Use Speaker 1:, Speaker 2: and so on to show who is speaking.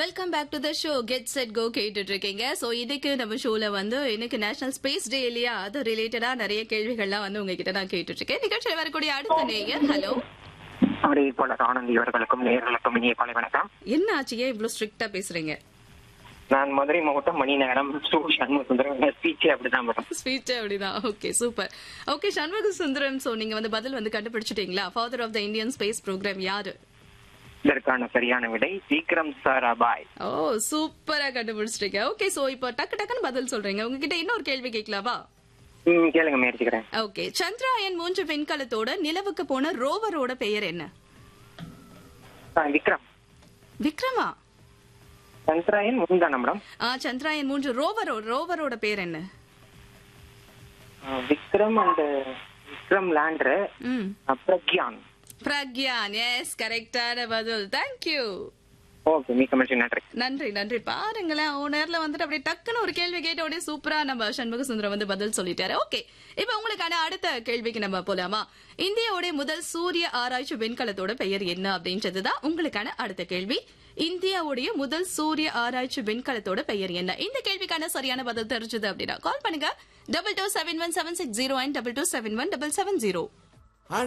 Speaker 1: welcome back to the show get set go கேட்டுட்டு இருக்கீங்க so இதுக்கு நம்ம ஷோல வந்து இன்னைக்கு நேஷனல் ஸ்பேஸ் டே இல்லையா அது ரிலேட்டடா நிறைய கேள்விகள்லாம் வந்து உங்ககிட்ட நான் கேட்டுட்டு இருக்கேன் நிகழ்ச்சியில் வரக்கூடிய அடுத்த நேயர் ஹலோ
Speaker 2: அப்படி போல ஆனந்த் இவர்களுக்கும் நேர்களுக்கும் இனிய காலை வணக்கம்
Speaker 1: என்ன ஆச்சு ஏன் இவ்வளவு ஸ்ட்ரிக்டா பேசுறீங்க
Speaker 2: நான் மதுரை மாவட்டம் மணி நகரம் சு சண்முக சுந்தரம் ஸ்பீச்சே அப்படிதான் வரும்
Speaker 1: ஸ்பீச் அப்படிதான் okay super okay Shanmuga Sundaram so நீங்க வந்து பதில் வந்து கண்டுபிடிச்சிட்டீங்களா father of the Indian space program யாரு
Speaker 2: இதற்கான சரியான விடை விக்ரம் சாராபாய்
Speaker 1: ஓ சூப்பரா கண்டுபிடிச்சிட்டீங்க ஓகே சோ இப்போ டக்கு டக்குன்னு பதில் சொல்றீங்க உங்ககிட்ட இன்னொரு கேள்வி கேட்கலாமா
Speaker 2: ம், கேளுங்க முயற்சிக்கிறேன்
Speaker 1: ஓகே சந்திராயன் மூன்று விண்கலத்தோட நிலவுக்கு போன ரோவரோட பெயர் என்ன
Speaker 2: ஆ, விக்ரம்
Speaker 1: விக்ரமா
Speaker 2: சந்திராயன் முன்தான மேடம்
Speaker 1: ஆ சந்திராயன் மூன்று ரோவரோ ரோவரோட பேர் என்ன
Speaker 2: ஆ, விக்ரம் அண்ட் விக்ரம் லேண்டர்
Speaker 1: ம்
Speaker 2: பிரக்யான்
Speaker 1: பிரக்யான் எஸ் கரெக்டான பதில் தேங்க்யூ
Speaker 2: ஓகே மிக்க மகிழ்ச்சி நன்றி
Speaker 1: நன்றி நன்றி பாருங்களேன் அவன் நேர்ல வந்துட்டு அப்படியே டக்குன்னு ஒரு கேள்வி கேட்ட உடனே சூப்பரா நம்ம சண்முக சுந்தரம் வந்து பதில் சொல்லிட்டாரு ஓகே இப்போ உங்களுக்கான அடுத்த கேள்விக்கு நம்ம போலாமா இந்தியாவுடைய முதல் சூரிய ஆராய்ச்சி விண்கலத்தோட பெயர் என்ன அப்படின்றதுதான் உங்களுக்கான அடுத்த கேள்வி இந்தியாவுடைய முதல் சூரிய ஆராய்ச்சி விண்கலத்தோட பெயர் என்ன இந்த கேள்விக்கான சரியான பதில் தெரிஞ்சது அப்படின்னா கால் பண்ணுங்க double two seven one seven six zero and double two seven one double seven zero